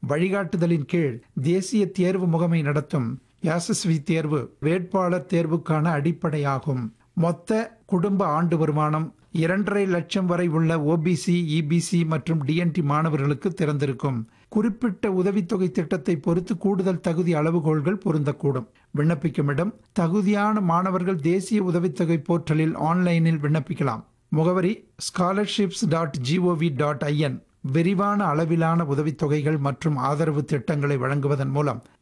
வழிகாட்டுதலின் கீழ் தேசிய தேர்வு முகமை நடத்தும் எஸ்எஸ்வி தேர்வு வேட்பாளர் தேர்வுக்கான அடிப்படையாகும் மொத்த குடும்ப ஆண்டு வருமானம் இரண்டரை லட்சம் வரை உள்ள ஓபிசி இபிசி மற்றும் டிஎன்டி மாணவர்களுக்கு திறந்திருக்கும் குறிப்பிட்ட உதவித்தொகை திட்டத்தை பொறுத்து கூடுதல் தகுதி அளவுகோல்கள் பொருந்தக்கூடும் விண்ணப்பிக்கும் இடம் தகுதியான மாணவர்கள் தேசிய உதவித்தொகை போர்ட்டலில் ஆன்லைனில் விண்ணப்பிக்கலாம் முகவரி scholarships dot G O V dot I N விரிவான அளவிலான உதவித்தொகைகள் மற்றும் ஆதரவு திட்டங்களை வழங்குவதன் மூலம்